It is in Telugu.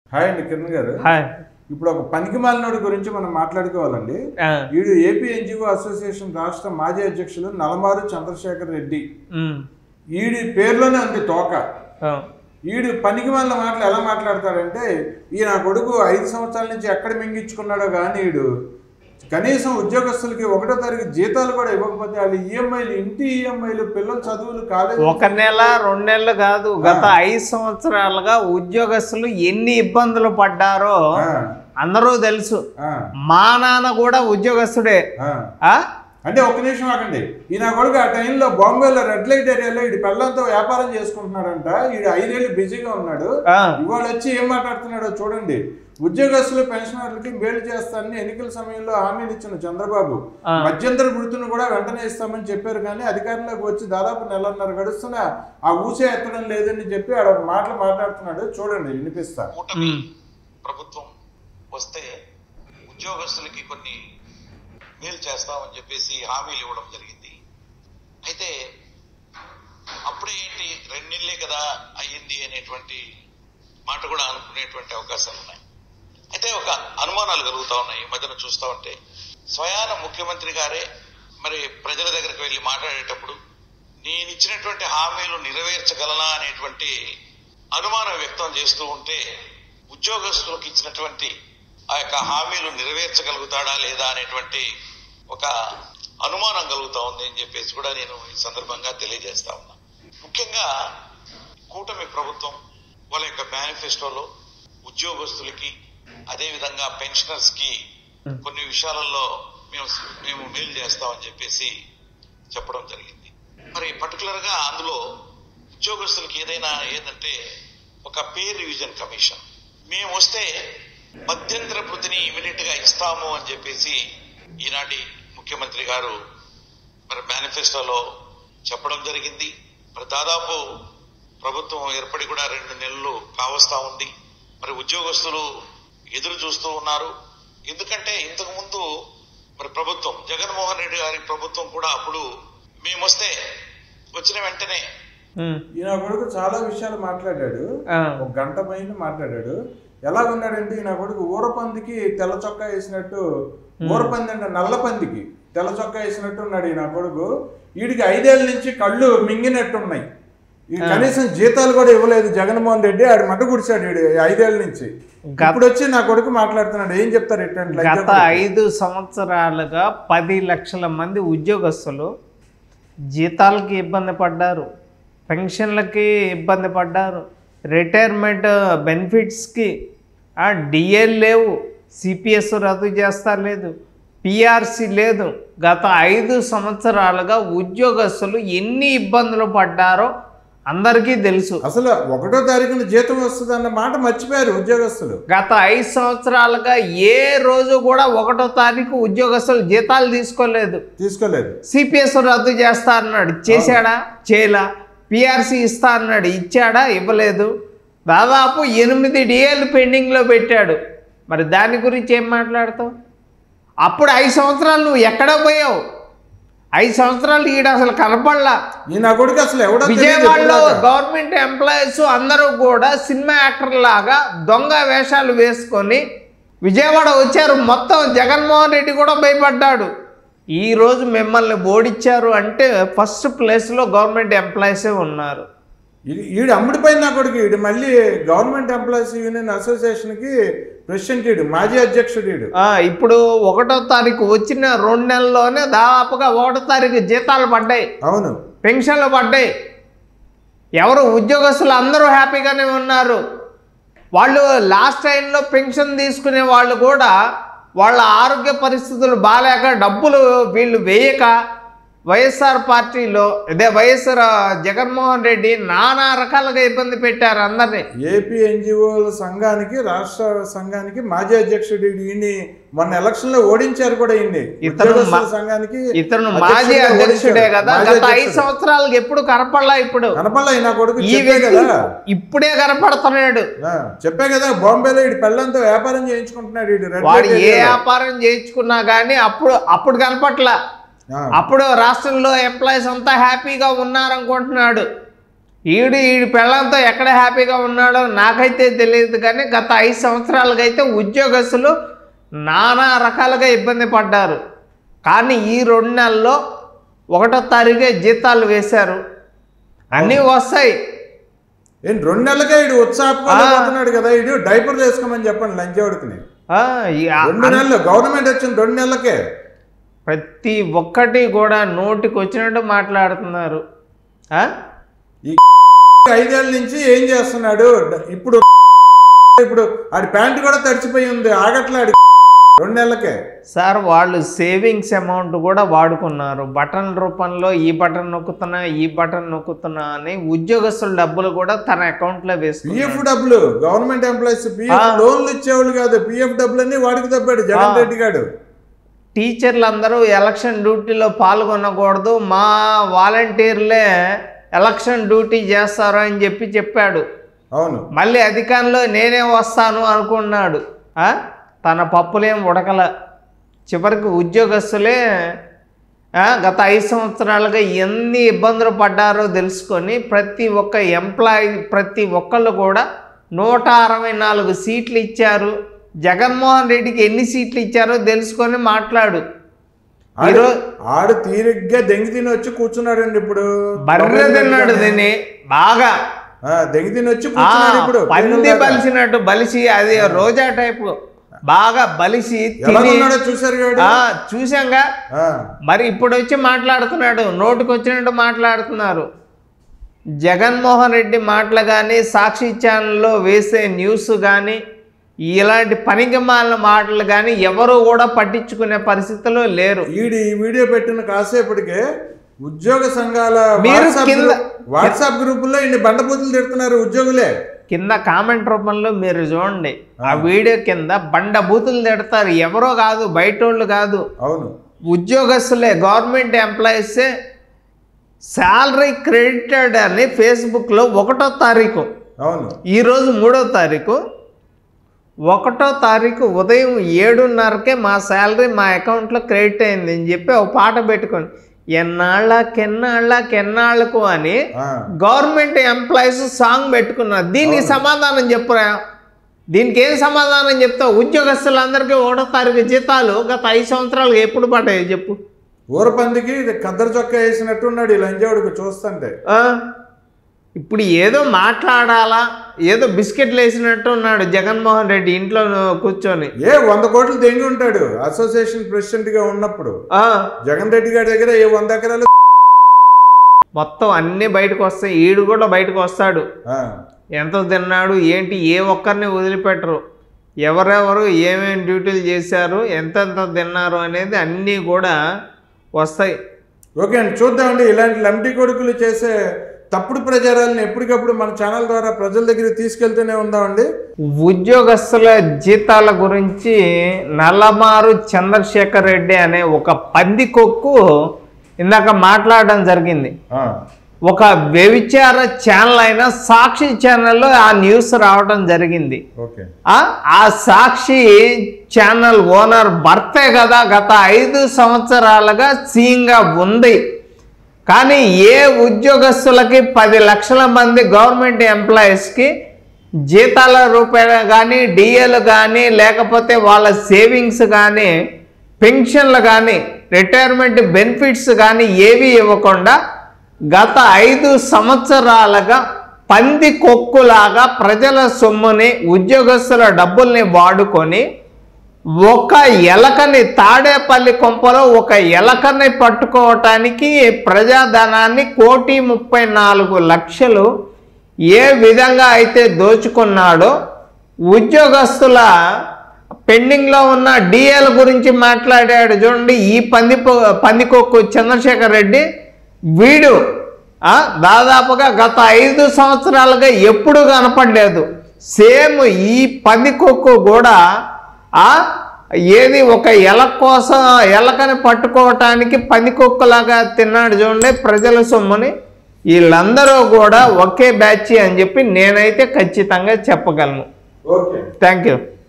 హాయ్ అండి కిరణ్ గారు హాయ్ ఇప్పుడు ఒక పనికి మాలినోడి గురించి మనం మాట్లాడుకోవాలండి ఆ, వీడు ఏపీ ఎన్జిఓ అసోసియేషన్ రాష్ట్ర మాజీ అధ్యక్షులు నలమారు చంద్రశేఖర్ రెడ్డి ఉమ్, ఈడి పేరులోనే ఉంది తోక ఆ, ఈడు పనికి మాలిన మాటలు ఎలా మాట్లాడతాడంటే ఈ నా కొడుకు ఐదు సంవత్సరాల నుంచి ఎక్కడ మింగించుకున్నాడో కానీ ఈడు కనీసం ఉద్యోగస్తులకి ఒకటో తారీఖు జీతాలు కూడా ఇవ్వకపోతే వాళ్ళు ఈఎంఐలు ఇంటి ఈఎంఐలు పిల్లల చదువులు కాలేజ్ ఒక నెల రెండు నెలలు కాదు గత ఐదు సంవత్సరాలుగా ఉద్యోగస్తులు ఎన్ని ఇబ్బందులు పడ్డారో అందరూ తెలుసు మా నాన్న కూడా ఉద్యోగస్తుడే ఆ? అంటే ఒక్క నిమిషం ఆగండి ఈ నా కొడుకు ఆ టైంలో బాంబేలో రెడ్ లైట్ ఏరియాలో ఈడు పిల్లలతో వ్యాపారం చేసుకుంటున్నాడంట ఈడు ఐదేళ్ళు బిజీగా ఉన్నాడు ఆ, ఇవాళ వచ్చి ఏం మాట్లాడుతున్నాడో చూడండి ఉద్యోగస్తులు పెన్షనర్లకి మేలు చేస్తానని ఎన్నికల సమయంలో హామీలు ఇచ్చిన చంద్రబాబు ఆ. మధ్యంతర వృత్తిని కూడా వెంటనే ఇస్తామని చెప్పారు కానీ అధికారంలోకి వచ్చి దాదాపు నెలన్నర గడుస్తున్నా ఆ ఊసే ఎత్తడం లేదని చెప్పి ఆడ ఒక మాటలు మాట్లాడుతున్నాడు చూడండి వినిపిస్తా కూటమి ఉమ్. ప్రభుత్వం వస్తే ఉద్యోగస్తులకి కొన్ని మేలు చేస్తామని చెప్పేసి హామీలు ఇవ్వడం జరిగింది అయితే అప్పుడే ఏంటి రెండు నెలలే కదా అయ్యింది అనేటువంటి మాట కూడా అనుకునేటువంటి అవకాశాలు ఉన్నాయి అయితే ఒక అనుమానాలు కలుగుతా ఉన్నాయి ఈ మధ్యన చూస్తా ఉంటే స్వయాన ముఖ్యమంత్రి గారే మరి ప్రజల దగ్గరికి వెళ్ళి మాట్లాడేటప్పుడు నేను ఇచ్చినటువంటి హామీలు నెరవేర్చగలనా అనేటువంటి అనుమానం వ్యక్తం చేస్తూ ఉంటే ఉద్యోగస్తులకు ఇచ్చినటువంటి ఆ యొక్క హామీలు నెరవేర్చగలుగుతాడా లేదా అనేటువంటి ఒక అనుమానం కలుగుతా ఉంది అని చెప్పేసి కూడా నేను ఈ సందర్భంగా తెలియజేస్తా ఉన్నా ముఖ్యంగా కూటమి ప్రభుత్వం వాళ్ళ యొక్క మేనిఫెస్టోలో ఉద్యోగస్తులకి అదేవిధంగా పెన్షనర్స్ కి కొన్ని విషయాలలో మేము మేము మేలు చేస్తామని చెప్పేసి చెప్పడం జరిగింది మరి పర్టికులర్ గా అందులో ఉద్యోగస్తులకి ఏదైనా ఏదంటే ఒక పే రివిజన్ కమిషన్ మేము వస్తే మధ్యంతర వృత్తిని ఇమీడియట్ గా ఇస్తాము అని చెప్పేసి ఈనాటి ముఖ్యమంత్రి గారు మరి మేనిఫెస్టోలో చెప్పడం జరిగింది మరి దాదాపు ప్రభుత్వం ఏర్పడి కూడా రెండు నెలలు కావస్తా ఉంది మరి ఉద్యోగస్తులు ఎదురు చూస్తూ ఉన్నారు ఎందుకంటే ఇంతకు ముందు మరి ప్రభుత్వం జగన్మోహన్ రెడ్డి గారి ప్రభుత్వం కూడా అప్పుడు మేము వస్తే వచ్చిన వెంటనే ఉమ్, ఈ నా కొడుకు చాలా విషయాలు మాట్లాడాడు ఆ, ఒక గంట పైన మాట్లాడాడు ఎలా ఉన్నాడంటే ఈ నా కొడుకు ఊరపందికి తెల్ల చొక్కా వేసినట్టు ఊరపంది అంటే నల్ల పందికి తెల్ల చొక్కా వేసినట్టు ఉన్నాడు ఈ నా కొడుకు వీడికి ఐదేళ్ళ నుంచి కళ్ళు మింగినట్టు ఉన్నాయి ఈ కనీసం జీతాలు కూడా ఇవ్వలేదు జగన్మోహన్ రెడ్డి ఆడు మట్ట గుడిచాడు వీడు ఈ ఐదేళ్ళ నుంచి గత- ఇప్పుడు వచ్చి నా కొడుకు మాట్లాడుతున్నాడు ఏం చెప్తారు ఎట్టంటే గత ఐదు సంవత్సరాలుగా పది లక్షల మంది ఉద్యోగస్తులు జీతాలకి ఇబ్బంది పడ్డారు పెన్షన్లకి ఇబ్బంది పడ్డారు రిటైర్మెంట్ బెనిఫిట్స్కి డిఎల్ లేవు సిపిఎస్ రద్దు చేస్తా లేదు పిఆర్సి లేదు గత ఐదు సంవత్సరాలుగా ఉద్యోగస్తులు ఎన్ని ఇబ్బందులు పడ్డారో అందరికీ తెలుసు అసలు ఒకటో తారీఖున జీతం వస్తుంది అన్న మాట మర్చిపోయారు ఉద్యోగస్తులు గత ఐదు సంవత్సరాలుగా ఏ రోజు కూడా ఒకటో తారీఖు ఉద్యోగస్తులు జీతాలు తీసుకోలేదు తీసుకోలేదు సిపిఎస్ రద్దు చేస్తా అన్నాడు చేశాడా చేయలా పిఆర్సి ఇస్తా అన్నాడు ఇచ్చాడా ఇవ్వలేదు దాదాపు ఎనిమిది డిఏలు పెండింగ్లో పెట్టాడు మరి దాని గురించి ఏం మాట్లాడతావు అప్పుడు ఐదు సంవత్సరాలు నువ్వు ఎక్కడ పోయావు ఐదు సంవత్సరాలు ఈడ అసలు కనపడలా ఈ నా కొడుకు అసలు ఎవడో తెలియదు విజయవాడలో ఇప్పటిదాకా. గవర్నమెంట్ ఎంప్లాయీస్ అందరూ కూడా సినిమా యాక్టర్ లాగా దొంగ వేషాలు వేసుకొని విజయవాడ వచ్చారు మొత్తం జగన్మోహన్ రెడ్డి కూడా భయపడ్డాడు ఈ రోజు మిమ్మల్ని ఓడించారు అంటే ఫస్ట్ ప్లేస్లో గవర్నమెంట్ ఎంప్లాయీసే ఉన్నారు ఈ- ఈడు అమ్ముడిపోయిన నా కొడుకు ఈడు మళ్ళీ గవర్నమెంట్ ఎంప్లాయీస్ యూనియన్ అసోసియేషన్కి ప్రెసిడెంట్ ఈడు మాజీ అధ్యక్షుడు ఈడు ఆ, ఇప్పుడు ఒకటో తారీఖు వచ్చిన రెండు నెలల్లోనే దాదాపుగా ఒకటో తారీఖు జీతాలు పడ్డాయి అవును పెన్షన్లు పడ్డాయి ఎవరు ఉద్యోగస్తులు అందరూ హ్యాపీగానే ఉన్నారు వాళ్ళు లాస్ట్ టైంలో పెన్షన్ తీసుకునే వాళ్ళు కూడా వాళ్ళ ఆరోగ్య పరిస్థితులు బాగాలేక డబ్బులు వీళ్ళు వేయక వైఎస్ఆర్ పార్టీలో అదే వైఎస్ఆర్ జగన్మోహన్ రెడ్డి నానా రకాలుగా ఇబ్బంది పెట్టారు అందరినీ ఏపీ ఎన్జిఓల సంఘానికి రాష్ట్ర సంఘానికి మాజీ అధ్యక్షుడు ఈడు. ఈయన్ని మొన్న ఎలక్షన్ లో ఓడించారు కూడా ఈయన్ని ఇతను ఉద్యోగస్తుల మా- సంఘానికి ఇతను మాజీ అధ్యక్షుడిగా అధ్యక్షుడే ఓడించారు. కదా మాజీ గత ఐదు అధ్యక్షుడు. సంవత్సరాలకు ఎప్పుడు కనపడలా ఇప్పుడు కనపడలే ఈ నా కొడుకు ఈ చెప్పే వ్యక్తి కదా ఇప్పుడే కనపడుతున్నాడు ఆ, చెప్పే కదా బాంబేలో ఈడు పిల్లలతో వ్యాపారం చేయించుకుంటున్నాడు ఈడు రెడ్ వాడు లైట్ ఏ ఏరియాలో. వ్యాపారం చేయించుకున్నా కానీ అప్పుడు అప్పుడు కనపట్ల ఆ, అప్పుడు రాష్ట్రంలో ఎంప్లాయీస్ అంతా హ్యాపీగా ఉన్నారనుకుంటున్నాడు ఈడు ఈడు పెళ్ళంతో ఎక్కడ హ్యాపీగా ఉన్నాడో నాకైతే తెలియదు కానీ గత ఐదు సంవత్సరాలుగా అయితే ఉద్యోగస్తులు నానా రకాలుగా ఇబ్బంది పడ్డారు కానీ ఈ రెండు నెలల్లో ఒకటో తారీఖే జీతాలు వేశారు అన్నీ వస్తాయి ఏంటి రెండు నెలలకే ఇడు ఉత్సాహపోతున్నాడు కదా ఇడు డైపర్ వేసుకోమని చెప్పండి లంచోడుకుని ఆ, ఈ ఆ- రెండు నెలలు గవర్నమెంట్ వచ్చింది రెండు నెలలకే ప్రతి ఒక్కటి కూడా నోటికి వచ్చినట్టు మాట్లాడుతున్నారు ఆ? ఐదేళ్ళ నుంచి ఏం చేస్తున్నాడు ఇప్పుడు ఇప్పుడు ఆడి ప్యాంట్ కూడా తడిచిపోయి ఉంది ఆగట్లాడి రెండు నెలలకే సార్ వాళ్ళు సేవింగ్స్ అమౌంట్ కూడా వాడుకున్నారు బటన్ రూపంలో ఈ బటన్ నొక్కుతున్నా ఈ బటన్ నొక్కుతున్నా అని ఉద్యోగస్తుల డబ్బులు కూడా తన అకౌంట్లో వేసుకున్నారు పిఎఫ్ డబ్బులు గవర్నమెంట్ ఎంప్లాయీస్ పిఎఫ్ ఆ. లోన్లు ఇచ్చేవాళ్ళు కాదు పిఎఫ్ డబ్బులు అన్ని వాడికి తప్పాడు జగన్ ఆ. రెడ్డి గారు టీచర్లు అందరూ ఎలక్షన్ డ్యూటీలో పాల్గొనకూడదు మా వాలంటీర్లే ఎలక్షన్ డ్యూటీ చేస్తారు అని చెప్పి చెప్పాడు అవును మళ్ళీ అధికారంలో నేనే వస్తాను అనుకున్నాడు ఆ? తన పప్పులేం ఉడకల చివరికి ఉద్యోగస్తులే ఆ, గత ఐదు సంవత్సరాలుగా ఎన్ని ఇబ్బందులు పడ్డారో తెలుసుకొని ప్రతి ఒక్క ఎంప్లాయీ ప్రతి ఒక్కళ్ళు కూడా నూట అరవై నాలుగు సీట్లు ఇచ్చారు జగన్మోహన్ రెడ్డికి ఎన్ని సీట్లు ఇచ్చారో తెలుసుకొని మాట్లాడు ఆడు ఈరోజు ఆడు తీరిగ్గా దెంగి తిని వచ్చి కూర్చున్నాడండి ఇప్పుడు బర్రె తిన్నాడు దీన్ని బాగా ఆ, దెంగి తిని వచ్చి ఆ, కూర్చున్నాడు ఇప్పుడు పంది బలిసినట్టు బలిసి అది రోజా టైపు బాగా బలిసి ఎలా తిని ఉన్నాడో చూసారు కాడు ఆ, చూసాంగా ఆ, మరి ఇప్పుడు వచ్చి మాట్లాడుతున్నాడు నోటికి వచ్చినట్టు మాట్లాడుతున్నారు జగన్మోహన్ రెడ్డి మాటలు కానీ సాక్షి ఛానల్లో వేసే న్యూస్ కానీ ఇలాంటి పనికిమాలిన మాటలు కానీ ఎవరు కూడా పట్టించుకునే పరిస్థితిలో లేరు ఈడు ఈ వీడియో పెట్టిన కాసేపటికే ఉద్యోగ సంఘాల మీరు వాట్సాప్ కింద- గ్రూప్- వాట్సాప్ గ్రూపుల్లో ఇన్ని బండబూతులు తిడుతున్నారు ఉద్యోగులే కింద కామెంట్ రూపంలో మీరు చూడండి ఆ వీడియో కింద బండ బూతులు తిడతారు ఎవరో కాదు బయటోళ్ళు కాదు అవును ఉద్యోగస్తులే గవర్నమెంట్ ఎంప్లాయీసే శాలరీ క్రెడిటెడ్ అని ఫేస్బుక్లో ఒకటో తారీఖు అవును ఈరోజు మూడో తారీఖు ఒకటో తారీఖు ఉదయం ఏడున్నరకే మా శాలరీ మా అకౌంట్లో క్రెడిట్ అయింది అని చెప్పి ఒక పాట పెట్టుకొని ఎన్నాళ్ళకెన్నాళ్ళకెన్నాళ్ళకు అని ఆ, గవర్నమెంట్ ఎంప్లాయీస్ సాంగ్ పెట్టుకున్నారు దీనికి సమాధానం చెప్పురా దీనికి ఏం సమాధానం చెప్తావు ఉద్యోగస్తులందరికీ ఒకటో తారీఖు జీతాలు గత ఐదు సంవత్సరాలుగా ఎప్పుడు పడ్డాయి చెప్పు ఊరపందికి కద్దరు చొక్కా వేసినట్టు ఉన్నాడు ఈ లంజావుడికి చూస్తుంటే ఆ? ఇప్పుడు ఏదో మాట్లాడాలా ఏదో బిస్కెట్లు వేసినట్టు ఉన్నాడు జగన్మోహన్ రెడ్డి ఇంట్లో కూర్చొని ఏ వంద కోట్లు దెంగి ఉంటాడు అసోసియేషన్ ప్రెసిడెంట్ గా ఉన్నప్పుడు ఆ, జగన్ రెడ్డి గారి దగ్గర ఏ వంద ఎకరాలు మొత్తం అన్నీ బయటకు వస్తాయి ఈడు కూడా బయటకు వస్తాడు ఆ, ఎంత తిన్నాడు ఏంటి ఏ ఒక్కరిని వదిలిపెట్టరు ఎవరెవరు ఏమేమి డ్యూటీలు చేశారు ఎంతెంత తిన్నారు అనేది అన్నీ కూడా వస్తాయి ఓకే అండి చూద్దామండి ఇలాంటి లంటి కొడుకులు చేసే తప్పుడు ప్రచారాలను ఎప్పటికప్పుడు మన ఛానల్ ద్వారా ప్రజల దగ్గరికి తీసుకెళ్తూనే ఉందామండి ఉద్యోగస్తుల జీతాల గురించి నల్లమారు చంద్రశేఖర్ రెడ్డి అనే ఒక పందికొక్కు ఇందాక మాట్లాడడం జరిగింది ఆ, ఒక వ్యభిచార ఛానల్ అయిన సాక్షి ఛానల్లో ఆ న్యూస్ రావడం జరిగింది ఓకే ఆ ఆ సాక్షి ఛానల్ ఓనర్ భర్తే కదా గత ఐదు సంవత్సరాలుగా సీఎంగా ఉంది కానీ ఏ ఉద్యోగస్తులకి పది లక్షల మంది గవర్నమెంట్ ఎంప్లాయీస్కి జీతాల రూపాయలు కానీ డిఏలు కానీ లేకపోతే వాళ్ళ సేవింగ్స్ కానీ పెన్షన్లు కానీ రిటైర్మెంట్ బెనిఫిట్స్ కానీ ఏవి ఇవ్వకుండా గత ఐదు సంవత్సరాలుగా పంది కొక్కులాగా ప్రజల సొమ్ముని ఉద్యోగస్తుల డబ్బుల్ని వాడుకొని ఒక ఎలకని తాడేపల్లి కొంపలో ఒక ఎలకని పట్టుకోవటానికి ప్రజాధనాన్ని కోటి ముప్పై నాలుగు లక్షలు ఏ విధంగా అయితే దోచుకున్నాడో ఉద్యోగస్తుల పెండింగ్లో ఉన్న డిఏల గురించి మాట్లాడాడు చూడండి ఈ పంది పందికొక్కు చంద్రశేఖర్ రెడ్డి వీడు ఆ, దాదాపుగా గత ఐదు సంవత్సరాలుగా ఎప్పుడు కనపడలేదు సేమ్ ఈ పందికొక్కు కూడా ఆ ఏది ఒక ఎల కోసం ఎలకని పట్టుకోవటానికి పందికొక్కులాగా తిన్నాడు చూడండి ప్రజల సొమ్ముని వీళ్ళందరూ కూడా ఒకే బ్యాచ్ అని చెప్పి నేనైతే ఖచ్చితంగా చెప్పగలను ఓకే థ్యాంక్ యూ